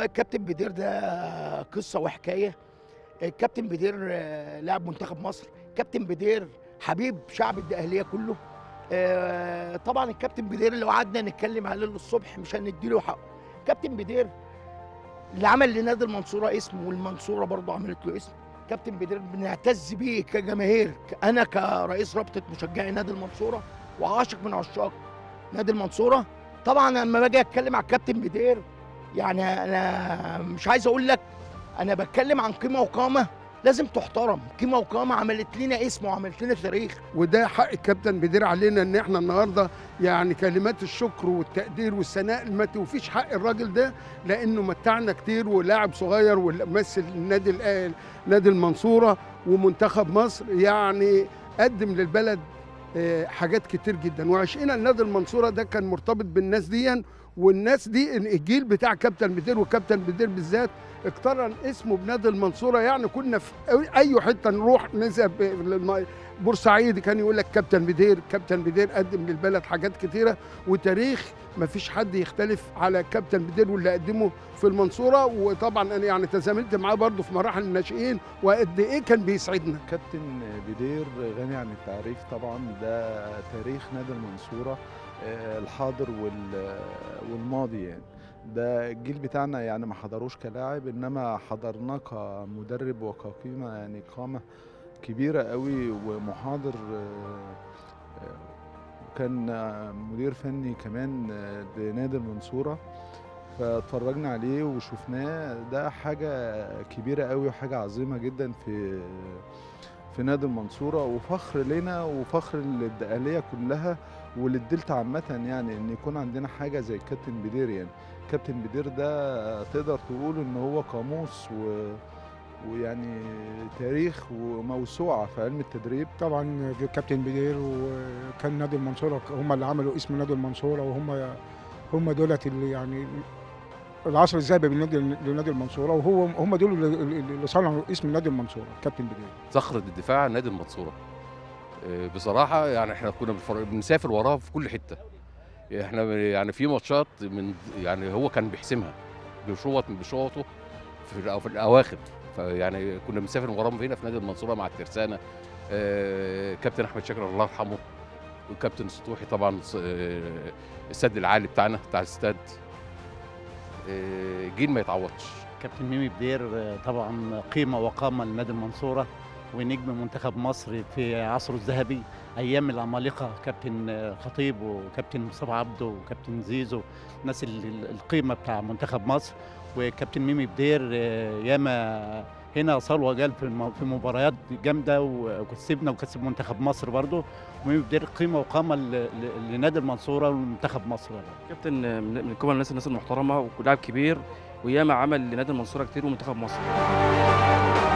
الكابتن بدير ده قصه وحكايه الكابتن بدير آه، لاعب منتخب مصر كابتن بدير حبيب شعب الدقهليه كله آه، طبعا الكابتن بدير لو قعدنا نتكلم عليه للصبح مش هنديله حقه كابتن بدير اللي عمل لنادي المنصوره اسم والمنصوره برضه عملت له اسم كابتن بدير بنعتز بيه كجماهير انا كرئيس رابطه مشجعي نادي المنصوره وعاشق من عشاق نادي المنصوره طبعا لما باجي اتكلم على الكابتن بدير يعني انا مش عايز اقول لك انا بتكلم عن قيمه وقامه لازم تحترم قيمه وقامه عملت لنا اسم وعملت لنا تاريخ وده حق الكابتن بدير علينا ان احنا النهارده يعني كلمات الشكر والتقدير والثناء ما توفيش حق الراجل ده لانه متعنا كتير ولاعب صغير ومثل النادي الأهلي نادي المنصوره ومنتخب مصر يعني قدم للبلد آه، حاجات كتير جدا وعشقنا النادي المنصوره ده كان مرتبط بالناس دي والناس دي الجيل بتاع كابتن بدير وكابتن بدير بالذات اقترن اسمه بنادي المنصوره يعني كنا في اي حته نروح نذهب للم- بورسعيد كان يقول لك كابتن بدير كابتن بدير قدم للبلد حاجات كتيره وتاريخ ما فيش حد يختلف على كابتن بدير واللي قدمه في المنصوره وطبعا انا يعني تزاملت معاه برضه في مراحل الناشئين وقد ايه كان بيسعدنا كابتن بدير غني عن التعريف طبعا ده تاريخ نادي المنصورة آه، الحاضر وال- والماضي يعني ده الجيل بتاعنا يعني ما حضروش كلاعب انما حضرناه كمدرب وكقيمة يعني قامة كبيرة قوي ومحاضر آه، آه، وكان آه، مدير فني كمان آه، لنادي المنصورة فاتفرجنا عليه وشفناه ده حاجة كبيرة قوي وحاجة عظيمة جدا في في نادي المنصورة وفخر لنا وفخر للدقهلية كلها وللدلتا عامة يعني ان يكون عندنا حاجة زي كابتن بدير يعني كابتن بدير ده تقدر تقول ان هو قاموس و ويعني تاريخ وموسوعة في علم التدريب طبعا كابتن بدير وكان نادي المنصوره هم اللي عملوا اسم نادي المنصوره وهم هم دولت اللي يعني العصر الذهبي لنادي لنادي المنصوره وهو هم دول اللي اللي صنعوا اسم نادي المنصوره كابتن بدير صخرة الدفاع عن نادي المنصورة آه، بصراحة يعني احنا كنا بنفر- بنسافر وراه في كل حتة احنا يعني في ماتشات من يعني هو كان بيحسمها بشوط بشوطه في الأو- في الأواخر فيعني كنا بنسافر وراهم هنا في نادي المنصورة مع الترسانة آه، كابتن أحمد شاكر الله يرحمه وكابتن سطوحي طبعا ص- آه، السد العالي بتاعنا بتاع الاستاد آه، جيل ما يتعوضش كابتن ميمي بدير آه، طبعا قيمة وقامة لنادي المنصورة ونجم منتخب مصر في عصره الذهبي أيام العمالقة كابتن آه، خطيب وكابتن مصطفى عبده وكابتن زيزو الناس ال- ال- القيمة بتاع منتخب مصر وكابتن ميمي بدير آه، ياما هنا صار وجال في الم- في مباريات جامده و- وكسبنا وكسب منتخب مصر برضه وميمي بدير قيمه وقامه ل- ل- لنادي المنصوره ومنتخب مصر كابتن من من كبار الناس الناس المحترمه ولاعب كبير وياما عمل لنادي المنصوره كتير ومنتخب مصر